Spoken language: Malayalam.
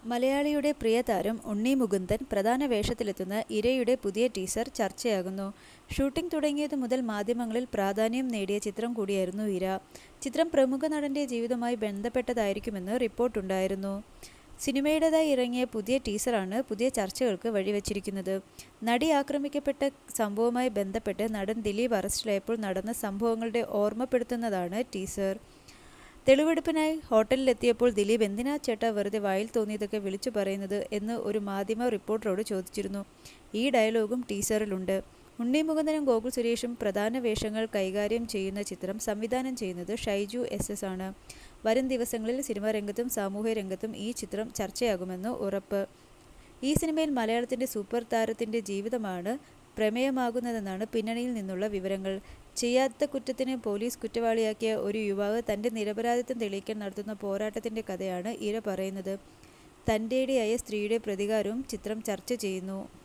മലയാളിയുടെ പ്രിയ താരം ഉണ്ണി മുകുന്ദൻ പ്രധാന വേഷത്തിലെത്തുന്ന ഇരയുടെ പുതിയ ടീസർ ചർച്ചയാകുന്നു ഷൂട്ടിംഗ് തുടങ്ങിയതു മുതൽ മാധ്യമങ്ങളിൽ പ്രാധാന്യം നേടിയ ചിത്രം കൂടിയായിരുന്നു ഇര ചിത്രം പ്രമുഖ നടന്റെ ജീവിതവുമായി ബന്ധപ്പെട്ടതായിരിക്കുമെന്ന് റിപ്പോർട്ടുണ്ടായിരുന്നു സിനിമയുടേതായി ഇറങ്ങിയ പുതിയ ടീസറാണ് പുതിയ ചർച്ചകൾക്ക് വഴിവെച്ചിരിക്കുന്നത് നടി ആക്രമിക്കപ്പെട്ട സംഭവവുമായി ബന്ധപ്പെട്ട് നടൻ ദിലീപ് അറസ്റ്റിലായപ്പോൾ നടന്ന സംഭവങ്ങളുടെ ഓർമ്മപ്പെടുത്തുന്നതാണ് ടീസർ തെളിവെടുപ്പിനായി ഹോട്ടലിലെത്തിയപ്പോൾ ദിലീപ് എന്തിനാ ചേട്ടാ വെറുതെ വായിൽ തോന്നിയതൊക്കെ വിളിച്ചു പറയുന്നത് എന്ന് ഒരു മാധ്യമ റിപ്പോർട്ടറോട് ചോദിച്ചിരുന്നു ഈ ഡയലോഗും ടീസറിലുണ്ട് ഉണ്ണി മുകുന്ദനും ഗോകുൽ സുരേഷും പ്രധാന വേഷങ്ങൾ കൈകാര്യം ചെയ്യുന്ന ചിത്രം സംവിധാനം ചെയ്യുന്നത് ഷൈജു എസ് എസ് ആണ് വരും ദിവസങ്ങളിൽ സിനിമാ രംഗത്തും സാമൂഹ്യ രംഗത്തും ഈ ചിത്രം ചർച്ചയാകുമെന്ന് ഉറപ്പ് ഈ സിനിമയിൽ മലയാളത്തിന്റെ സൂപ്പർ താരത്തിന്റെ ജീവിതമാണ് പ്രമേയമാകുന്നതെന്നാണ് പിന്നണിയിൽ നിന്നുള്ള വിവരങ്ങൾ ചെയ്യാത്ത കുറ്റത്തിന് പോലീസ് കുറ്റവാളിയാക്കിയ ഒരു യുവാവ് തന്റെ നിരപരാധിത്വം തെളിയിക്കാൻ നടത്തുന്ന പോരാട്ടത്തിന്റെ കഥയാണ് ഇര പറയുന്നത് തൻ്റെടിയായ സ്ത്രീയുടെ പ്രതികാരവും ചിത്രം ചർച്ച ചെയ്യുന്നു